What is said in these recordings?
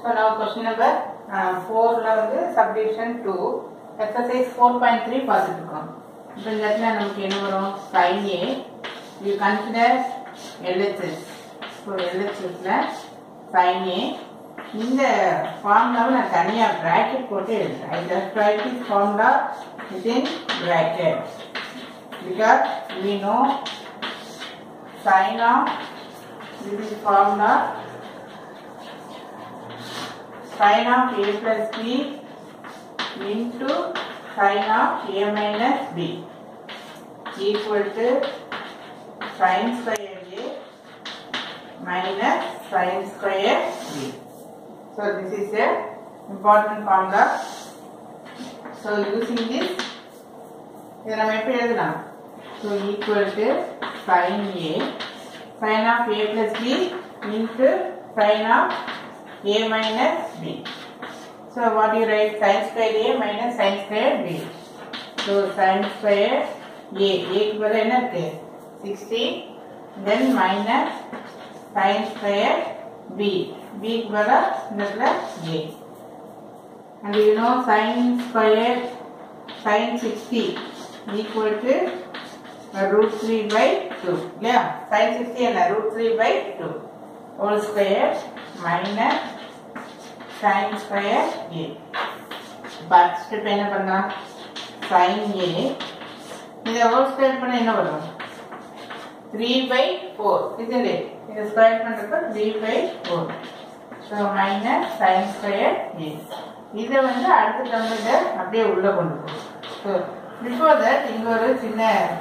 So now question number uh, 4 ல வந்து subdivision 2 exercise 4.3 பார்த்துட்டு இருக்கோம் இப்போ இந்த இடத்துல நமக்கு என்ன வரும் sin A you consider LHS so LHSல sin A இந்த ஃபார்முலாவை நான் தனியாக ப்ராக்கெட் போட்டு எழுதுறேன் I just write this formula within bracket because we know sin of this is formula sin of a plus b into sin of a minus b equal to sin square a minus sin square b. So this is a important formula. So using this, இதை நம்ம எப்படி எழுதலாம் so equal to sine A sine of A plus B into sine of A minus B so what you write sine square A minus sine square B so sine square A ஏக்கு பதில் என்ன இருக்கு sixty then minus sine square B பிக்கு பதில் இந்த இடத்துல ஏ and you know sin square sin 60 equal to uh, root 3 by 2 yeah sin 60 and root 3 by 2 whole square minus sin square a but step என்ன பண்ணலாம் sin a இதை whole square பண்ண என்ன வரும் 3 by 4 isn't it இதை square பண்றப்ப 3 by 4 so minus sin square a இதை வந்து அடுத்த டம்ளர்ல அப்படியே உள்ள கொண்டு போகும் ஸோ பிஃபோர் தட் இங்க ஒரு சின்ன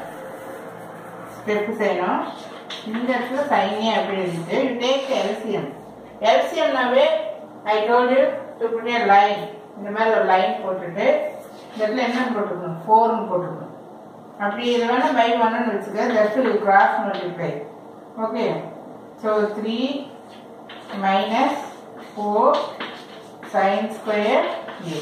ஸ்டெப் செய்யணும் இந்த இடத்துல சைனே அப்படி எழுதிட்டு யூ டேக் எல்சிஎம் எல்சிஎம்னாவே I told you to put a line இந்த மாதிரி ஒரு லைன் போட்டுட்டு இந்த இடத்துல என்ன போட்டுக்கணும் ஃபோர்னு போட்டுக்கணும் அப்படி இது வேணா பை ஒன்னு வச்சுக்க just cross multiply okay so three minus four sin square a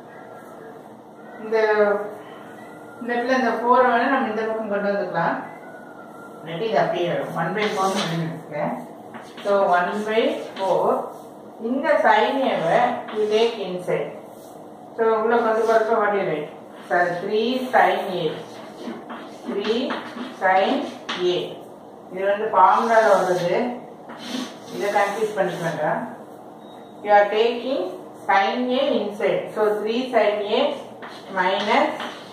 இந்த இந்த இடத்துல இந்த ஃபோரை வேணா நம்ம இந்த பக்கம் கொண்டு வந்துக்கலாம் இல்லாட்டி இது அப்படியே ஒன் பை ஃபோர்னு எழுதிருக்கேன் ஸோ ஒன் பை ஃபோர் இந்த சைனேவை யூ டேக் இன்சைட் ஸோ உள்ள கொண்டு பார்க்க what you write sir three sine A three sine A இது வந்து ஃபார்முலாவில் வருது இதை கன்ஃபியூஸ் பண்ணிக்க வேண்டாம் you are taking sin A inside. So 3 sin A minus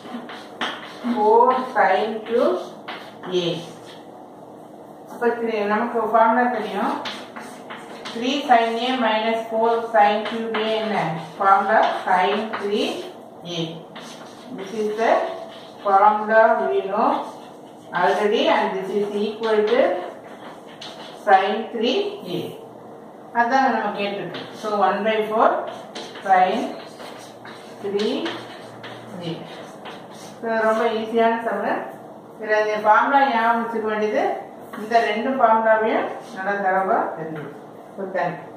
4 sin cube A. அப்போ த்ரீ- நமக்கு ஃபார்முலா தெரியும் three sine A minus four sine cube A என்ன formula sine three A this is the formula we know already and this is equal to sine three A அதான் நம்ம கேட்டிருக்கோம் so one by four sine three ஜி ரொம்ப ஈஸியான summer இதில் இந்த formula ஞாபகம் வச்சுக்க வேண்டியது இந்த ரெண்டு ஃபார்முலாவையும் நல்லா தரவாக தெரிஞ்சுக்கணும் ஸோ தேங்க்யூ